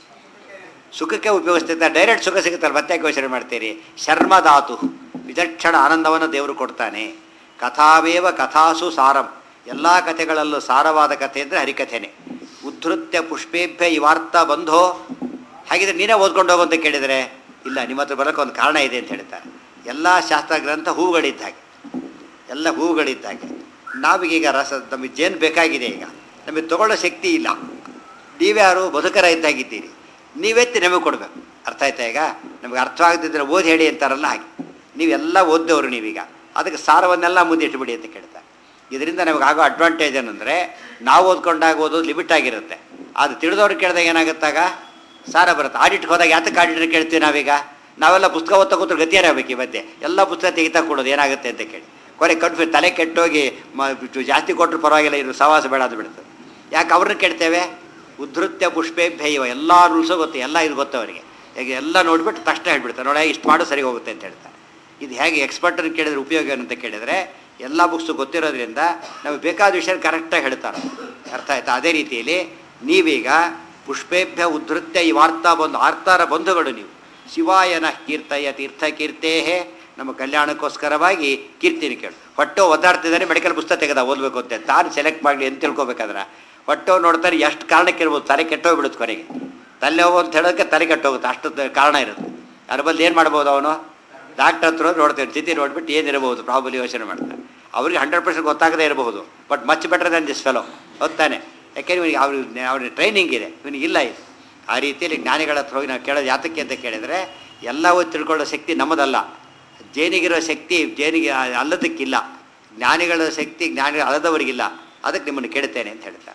ಸುಖಕ್ಕೆ ಉಪಯೋಗಿಸ್ತಿರ್ತಾರೆ ಡೈರೆಕ್ಟ್ ಸುಖ ಸಿಗುತ್ತಲ್ಲ ಮತ್ತೆ ಯಾಕೆ ಯೋಚನೆ ಮಾಡ್ತೀರಿ ಶರ್ಮಧಾತು ವಿಚಕ್ಷಣ ಆನಂದವನ್ನು ದೇವರು ಕೊಡ್ತಾನೆ ಕಥಾವೇವ ಕಥಾಸು ಸಾರಂ ಎಲ್ಲ ಕಥೆಗಳಲ್ಲೂ ಸಾರವಾದ ಕಥೆ ಅಂದರೆ ಹರಿಕಥೆನೇ ಉದ್ಧೃತ್ಯ ಪುಷ್ಪೇಭ್ಯ ಇವಾರ್ಥ ಬಂಧೋ ಹಾಗಿದ್ರೆ ನೀನೇ ಓದ್ಕೊಂಡು ಹೋಗು ಅಂತ ಕೇಳಿದರೆ ಇಲ್ಲ ನಿಮ್ಮ ಹತ್ರ ಬರೋಕ್ಕೆ ಒಂದು ಕಾರಣ ಇದೆ ಅಂತ ಹೇಳ್ತಾರೆ ಎಲ್ಲ ಶಾಸ್ತ್ರ ಗ್ರಂಥ ಹೂವುಗಳಿದ್ದ ಹಾಗೆ ಎಲ್ಲ ಹೂವುಗಳಿದ್ದ ಹಾಗೆ ನಾವೀಗ ರಸ ನಮಗೆ ಜೇನು ಬೇಕಾಗಿದೆ ಈಗ ನಮಗೆ ತಗೊಳ್ಳೋ ಶಕ್ತಿ ಇಲ್ಲ ನೀವ್ಯಾರು ಬದುಕರ ಇದ್ದಾಗಿದ್ದೀರಿ ನೀವೆತ್ತಿ ನಮಗೆ ಕೊಡಬೇಕು ಅರ್ಥ ಆಯ್ತಾ ಈಗ ನಮಗೆ ಅರ್ಥ ಆಗದಿದ್ದರೆ ಓದಿ ಹೇಳಿ ಅಂತಾರಲ್ಲ ಹಾಗೆ ನೀವೆಲ್ಲ ಓದ್ದವರು ನೀವೀಗ ಅದಕ್ಕೆ ಸಾರವನ್ನೆಲ್ಲ ಮುಂದೆ ಇಟ್ಬಿಡಿ ಅಂತ ಕೇಳ್ತಾರೆ ಇದರಿಂದ ನಮಗೆ ಆಗೋ ಅಡ್ವಾಂಟೇಜ್ ಏನಂದರೆ ನಾವು ಓದ್ಕೊಂಡಾಗ ಓದೋದು ಲಿಮಿಟ್ ಆಗಿರುತ್ತೆ ಅದು ತಿಳಿದವ್ರು ಕೇಳಿದಾಗ ಏನಾಗುತ್ತಾಗ ಸಾರ ಬರುತ್ತೆ ಆಡಿಟ್ಗೆ ಹೋದಾಗ ಯಾತಕ್ಕೆ ಆಡಿಟ್ರ್ ಕೇಳ್ತೀವಿ ನಾವೀಗ ನಾವೆಲ್ಲ ಪುಸ್ತಕ ಓದ್ತಾ ಕೂತ್ರೆ ಗತಿ ಏನಾಗಬೇಕು ಈ ಮಧ್ಯೆ ಎಲ್ಲ ಪುಸ್ತಕ ತೆಗಿತಾ ಕೊಡೋದು ಏನಾಗುತ್ತೆ ಅಂತ ಕೇಳಿ ಕೊನೆ ಕನ್ಫ್ಯೂಸ್ ತಲೆ ಕೆಟ್ಟೋಗಿ ಮ ಜಾಸ್ತಿ ಕೊಟ್ಟರು ಪರವಾಗಿಲ್ಲ ಇದು ಸವಾಸ ಬೇಡ ಅದು ಬಿಡುತ್ತೆ ಯಾಕೆ ಅವ್ರನ್ನ ಕೇಳ್ತೇವೆ ಉದ್ಧೃತ್ಯ ಪುಷ್ಪೇಭ್ಯ ಇವ ಎಲ್ಲ ರೂಲ್ಸು ಗೊತ್ತು ಎಲ್ಲ ಇದು ಗೊತ್ತು ಅವರಿಗೆ ಈಗ ಎಲ್ಲ ನೋಡಿಬಿಟ್ಟು ತಕ್ಷಣ ಹೇಳ್ಬಿಡ್ತಾರೆ ನೋಡಿ ಇಷ್ಟು ಮಾಡು ಸರಿ ಹೋಗುತ್ತೆ ಅಂತ ಹೇಳ್ತಾರೆ ಇದು ಹೇಗೆ ಎಕ್ಸ್ಪರ್ಟನ್ನು ಕೇಳಿದ್ರೆ ಉಪಯೋಗ ಏನು ಅಂತ ಕೇಳಿದರೆ ಎಲ್ಲ ಬುಕ್ಸು ಗೊತ್ತಿರೋದ್ರಿಂದ ನಮಗೆ ಬೇಕಾದ ವಿಷಯ ಕರೆಕ್ಟಾಗಿ ಹೇಳ್ತಾರೆ ಅರ್ಥ ಆಯ್ತಾ ಅದೇ ರೀತಿಯಲ್ಲಿ ನೀವೀಗ ಪುಷ್ಪೇಭ್ಯ ಉದ್ಧೃತ್ಯ ಈ ವಾರ್ತಾ ಬಂಧು ಆರ್ತಾರ ಬಂಧುಗಳು ನೀವು ಶಿವಾಯನ ಕೀರ್ತಯ ತೀರ್ಥ ಕೀರ್ತೇಹೇ ನಮ್ಮ ಕಲ್ಯಾಣಕ್ಕೋಸ್ಕರವಾಗಿ ಕೀರ್ತಿನ ಕೇಳು ಹೊಟ್ಟೆ ಒದ್ದಾಡ್ತಿದ್ದಾರೆ ಮೆಡಿಕಲ್ ಪುಸ್ತಕ ತೆಗೆದ ಓದಬೇಕು ಅಂತ ತಾನು ಸೆಲೆಕ್ಟ್ ಮಾಡಲಿ ಅಂತ ತಿಳ್ಕೊಬೇಕಾದ್ರೆ ಹೊಟ್ಟೆ ನೋಡ್ತಾರೆ ಎಷ್ಟು ಕಾರಣಕ್ಕೆ ಇರ್ಬೋದು ತಲೆ ಕೆಟ್ಟೋಗ್ಬಿಡುತ್ತೆ ಕೊನೆಗೆ ತಲೆ ಹೋಗು ಅಂತ ಹೇಳೋದಕ್ಕೆ ತಲೆ ಕೆಟ್ಟೋಗುತ್ತೆ ಅಷ್ಟು ತ- ಕಾರಣ ಇರುತ್ತೆ ಅದ್ರ ಬದಲು ಏನು ಮಾಡ್ಬೋದು ಅವನು ಡಾಕ್ಟರ್ ಹತ್ರ ಹೋಗಿ ನೋಡ್ತೇವೆ ಸ್ಥಿತಿ ನೋಡ್ಬಿಟ್ಟು ಏನಿರಬಹುದು ಪ್ರಾಬಲಿ ಯೋಚನೆ ಮಾಡ್ತಾರೆ ಅವ್ರಿಗೆ ಹಂಡ್ರೆಡ್ ಪರ್ಸೆಂಟ್ ಗೊತ್ತಾಗದೇ ಇರಬಹುದು but much better than this fellow ಗೊತ್ತಾನೆ ಯಾಕೆಂದ್ರೆ ಇವನಿಗೆ ಅವ್ರಿಗೆ ಅವ್ರಿಗೆ ಟ್ರೈನಿಂಗ್ ಇದೆ ಇವನಿಗೆ ಇಲ್ಲ ಇದು ಆ ರೀತಿಯಲ್ಲಿ ಜ್ಞಾನಿಗಳ ಹತ್ರ ಹೋಗಿ ನಾವು ಕೇಳೋದು ಯಾತಕ್ಕೆ ಅಂತ ಕೇಳಿದರೆ ಎಲ್ಲವೂ ತಿಳ್ಕೊಳ್ಳೋ ಶಕ್ತಿ ನಮ್ಮದಲ್ಲ ಜೇನಿಗಿರೋ ಶಕ್ತಿ ಜೇನಿಗೆ ಅಲ್ಲದಕ್ಕಿಲ್ಲ ಜ್ಞಾನಿಗಳ ಶಕ್ತಿ ಜ್ಞಾನಿಗಳ ಅಲ್ಲದವರಿಗಿಲ್ಲ ಅದಕ್ಕೆ ನಿಮ್ಮನ್ನು ಕೇಳ್ತೇನೆ ಅಂತ ಹೇಳ್ತಾರೆ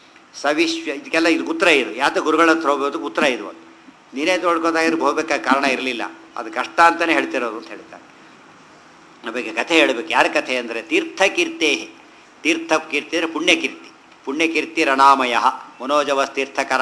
ಸವಿಶ್ವ ಇದಕ್ಕೆಲ್ಲ ಇದು ಉತ್ತರ ಇದು ಯಾತ ಗುರುಗಳ ಹತ್ರ ಹೋಗೋದು ಉತ್ತರ ಇದು ಒಂದು ನೀನೇ ನೋಡ್ಕೋದಾಗಿರ್ ಹೋಗ್ಬೇಕಾದ ಕಾರಣ ಇರಲಿಲ್ಲ ಅದು ಕಷ್ಟ ಅಂತಲೇ ಹೇಳ್ತಿರೋದು ಅಂತ ಹೇಳ್ತಾರೆ ನಮಗೆ ಕಥೆ ಹೇಳಬೇಕು ಯಾರ ಕಥೆ ಅಂದರೆ ತೀರ್ಥಕೀರ್ತೇ ತೀರ್ಥ ಕೀರ್ತಿ ಅಂದರೆ ಪುಣ್ಯಕೀರ್ತಿ ಪುಣ್ಯಕೀರ್ತಿ ರಣಾಮಯ ಮನೋಜವಸ್ ತೀರ್ಥಕರ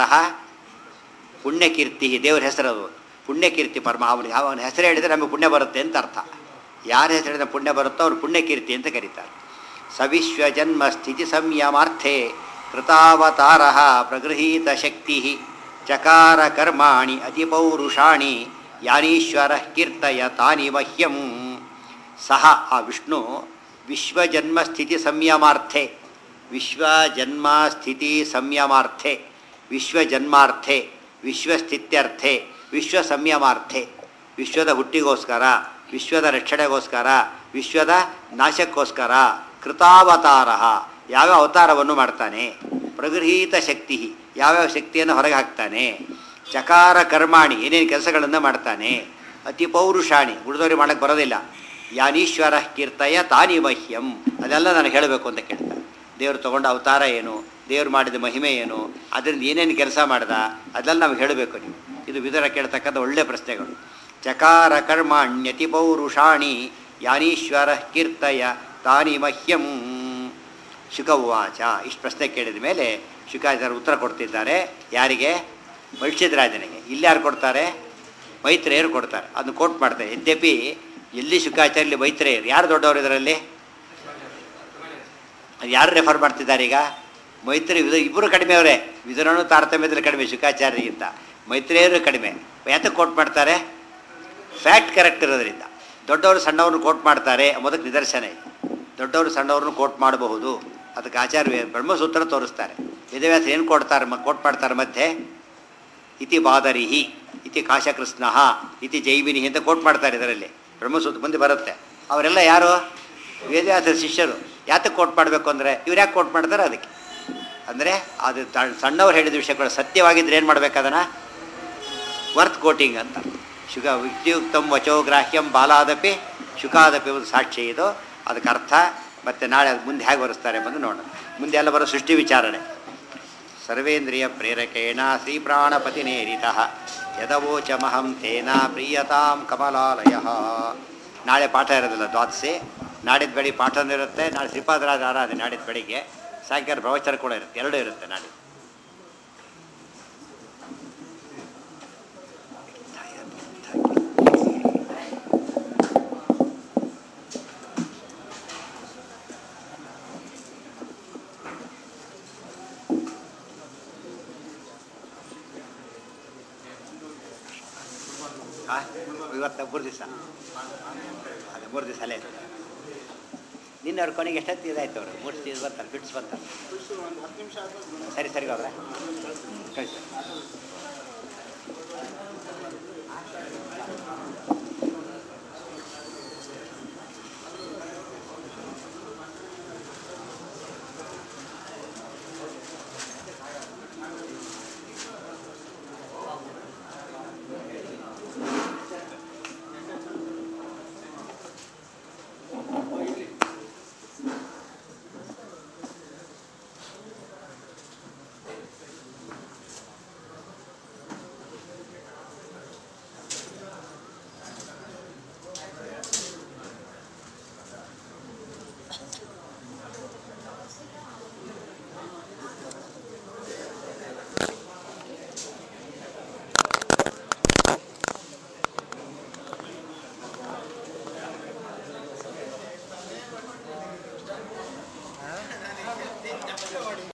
ಪುಣ್ಯಕೀರ್ತಿ ದೇವ್ರ ಹೆಸರು ಅದು ಪುಣ್ಯಕೀರ್ತಿ ಪರಮ ಅವನಿಗೆ ಅವನ ಹೆಸರು ಹೇಳಿದರೆ ನಮಗೆ ಪುಣ್ಯ ಬರುತ್ತೆ ಅಂತ ಅರ್ಥ ಯಾರ ಹೆಸರು ಹೇಳಿದ್ರೆ ಪುಣ್ಯ ಬರುತ್ತೋ ಅವ್ರು ಪುಣ್ಯಕೀರ್ತಿ ಅಂತ ಕರೀತಾರೆ ಸವಿಶ್ವ ಜನ್ಮ ಸ್ಥಿತಿ ಸಂಯಮಾರ್ಥೆ ಕೃತಾವತಾರ ಪ್ರಗೃಹೀತ ಶಕ್ತಿ ಚಕಾರ ಕರ್ಮಾಣಿ ಅತಿಪೌರುಷಾಣಿ ಯಾನೀಶ್ವರ ಕೀರ್ತಯ ತಾನಿ ಮಹ್ಯಂ ಸಹ ಆ ವಿಷ್ಣು ವಿಶ್ವಜನ್ಮ ಸ್ಥಿತಿ ಸಂಯಮಾರ್ಥೆ ವಿಶ್ವಜನ್ಮ ಸ್ಥಿತಿ ಸಂಯಮಾರ್ಥೆ ವಿಶ್ವಜನ್ಮಾರ್ಥೆ ವಿಶ್ವಸ್ಥಿತ್ಯರ್ಥೆ ವಿಶ್ವ ಸಂಯಮಾರ್ಥೆ ವಿಶ್ವದ ಹುಟ್ಟಿಗೋಸ್ಕರ ವಿಶ್ವದ ರಕ್ಷಣೆಗೋಸ್ಕರ ವಿಶ್ವದ ನಾಶಕ್ಕೋಸ್ಕರ ಕೃತಾವತಾರ ಯಾವ ಅವತಾರವನ್ನು ಮಾಡ್ತಾನೆ ಪ್ರಗೃಹೀತ ಶಕ್ತಿ ಯಾವ್ಯಾವ ಶಕ್ತಿಯನ್ನು ಹೊರಗೆ ಹಾಕ್ತಾನೆ ಚಕಾರ ಕರ್ಮಾಣಿ ಏನೇನು ಕೆಲಸಗಳನ್ನು ಮಾಡ್ತಾನೆ ಅತಿ ಪೌರುಷಾಣಿ ಉಳಿದವ್ರಿಗೆ ಮಾಡಕ್ಕೆ ಬರೋದಿಲ್ಲ ಯಾನೀಶ್ವರ ಕೀರ್ತಯ ತಾನಿ ಮಹ್ಯಂ ಅದೆಲ್ಲ ನನಗೆ ಹೇಳಬೇಕು ಅಂತ ಕೇಳ್ತಾರೆ ದೇವರು ತಗೊಂಡ ಅವತಾರ ಏನು ದೇವರು ಮಾಡಿದ ಮಹಿಮೆ ಏನು ಅದರಿಂದ ಏನೇನು ಕೆಲಸ ಮಾಡ್ದ ಅದೆಲ್ಲ ನಮ್ಗೆ ಹೇಳಬೇಕು ನೀವು ಇದು ವಿದರ ಕೇಳ್ತಕ್ಕಂಥ ಒಳ್ಳೆಯ ಪ್ರಶ್ನೆಗಳು ಚಕಾರ ಕರ್ಮಾಣ್ಯತಿ ಪೌರುಷಾಣಿ ಯಾನೀಶ್ವರ ಕೀರ್ತಯ ತಾನಿ ಮಹ್ಯಂ ಶುಕ ಉವಾಚ ಇಷ್ಟು ಪ್ರಶ್ನೆ ಕೇಳಿದ ಮೇಲೆ ಶುಕಾಚಾರ್ಯ ಉತ್ತರ ಕೊಡ್ತಿದ್ದಾರೆ ಯಾರಿಗೆ ರಾಜನಿಗೆ ಇಲ್ಲಿ ಯಾರು ಕೊಡ್ತಾರೆ ಮೈತ್ರೇಯರು ಕೊಡ್ತಾರೆ ಅದನ್ನು ಕೋಟ್ ಮಾಡ್ತಾರೆ ಯದ್ಯಪಿ ಎಲ್ಲಿ ಶುಕಾಚಾರ್ಯ ಮೈತ್ರೇಯರು ಯಾರು ದೊಡ್ಡವರು ಇದರಲ್ಲಿ ಅದು ಯಾರು ರೆಫರ್ ಮಾಡ್ತಿದ್ದಾರೆ ಈಗ ಮೈತ್ರಿ ವಿಧ ಇಬ್ಬರು ಕಡಿಮೆ ಅವರೇ ವಿದುರನು ತಾರತಮ್ಯದಲ್ಲಿ ಕಡಿಮೆ ಶುಕಾಚಾರ್ಯಗಿಂತ ಮೈತ್ರೇಯರು ಕಡಿಮೆ ಯಾತಕ್ಕೆ ಕೋಟ್ ಮಾಡ್ತಾರೆ ಫ್ಯಾಕ್ಟ್ ಕರೆಕ್ಟ್ ಇರೋದ್ರಿಂದ ದೊಡ್ಡವರು ಸಣ್ಣವ್ರನ್ನ ಕೋಟ್ ಮಾಡ್ತಾರೆ ಮೊದಲು ನಿದರ್ಶನ ಇದೆ ದೊಡ್ಡವರು ಸಣ್ಣವ್ರನ್ನ ಕೋಟ್ ಮಾಡಬಹುದು ಅದಕ್ಕೆ ಆಚಾರ್ಯ ಬ್ರಹ್ಮಸೂತ್ರ ತೋರಿಸ್ತಾರೆ ವೇದವ್ಯಾಸ ಏನು ಕೊಡ್ತಾರೆ ಮ ಕೋಟ್ ಮಾಡ್ತಾರೆ ಮಧ್ಯೆ ಇತಿ ಬಾದರಿಹಿ ಇತಿ ಕಾಶಕೃಷ್ಣ ಇತಿ ಜೈವಿನಿ ಅಂತ ಕೋಟ್ ಮಾಡ್ತಾರೆ ಇದರಲ್ಲಿ ಬ್ರಹ್ಮಸೂತ್ರ ಮುಂದೆ ಬರುತ್ತೆ ಅವರೆಲ್ಲ ಯಾರು ವೇದವ್ಯಾಸ ಶಿಷ್ಯರು ಯಾತಕ್ಕೆ ಕೋಟ್ ಮಾಡಬೇಕು ಅಂದರೆ ಇವ್ರು ಯಾಕೆ ಕೋಟ್ ಮಾಡ್ತಾರೆ ಅದಕ್ಕೆ ಅಂದರೆ ಅದು ತ- ಸಣ್ಣವ್ರು ಹೇಳಿದ ವಿಷಯಗಳು ಸತ್ಯವಾಗಿದ್ದರೆ ಏನು ಮಾಡ್ಬೇಕು ಅದನ್ನು ವರ್ತ್ ಕೋಟಿಂಗ್ ಅಂತ ಶುಕ ಯುಕ್ತಿಯುಕ್ತಂ ವಚೋಗ್ರಾಹ್ಯಂ ಬಾಲಾದಪಿ ಶುಕಾದಪಿ ಒಂದು ಸಾಕ್ಷಿ ಇದು ಅದಕ್ಕೆ ಅರ್ಥ ಮತ್ತು ನಾಳೆ ಅದು ಮುಂದೆ ಹೇಗೆ ಬರೆಸ್ತಾರೆ ಎಂಬುದು ನೋಡೋಣ ಮುಂದೆ ಎಲ್ಲ ಬರೋ ಸೃಷ್ಟಿ ವಿಚಾರಣೆ ಸರ್ವೇಂದ್ರಿಯ ಪ್ರೇರಕೇಣ ಶ್ರೀಪ್ರಾಣಪತಿನೇರಿತ ಯದವೋಚಮಹಂ ತೇನ ಪ್ರೀಯತಾಂ ಕಮಲಾಲಯ ನಾಳೆ ಪಾಠ ಇರೋದಿಲ್ಲ ದ್ವಾದಶಿ ನಾಡಿದ್ದು ಬೆಳಿಗ್ಗೆ ಪಾಠನೂ ಇರುತ್ತೆ ನಾಳೆ ಶ್ರೀಪಾದರಾಜ ಆರಾಧನೆ ನಾಡಿದ್ದು ಬೆಳಿಗ್ಗೆ ಸಾಯಂಕಾಲ ಪ್ರವಚನ ಕೂಡ ಇರುತ್ತೆ ಎರಡೂ ಇರುತ್ತೆ ನಾಳೆ ಆ? ಇವತ್ತು ಮೂರು ದಿವಸ ಅದೇ ಮೂರು ದಿವಸ ಅಲ್ಲೇ ಇರೋದು. ನಿನ್ನೆ ಅವ್ರ ಕೊನೆಗೆ ಎಷ್ಟೊತ್ತು ಇದಾಯ್ತು ಅವರು ಮೂರು ದಿವಸ ಬರ್ತಾರೆ ಫಿಟ್ಸ್ ಬಂತಾರೆ ಸರಿ ಸರಿ ಅವ್ರೆ ಕಳಿಸಿ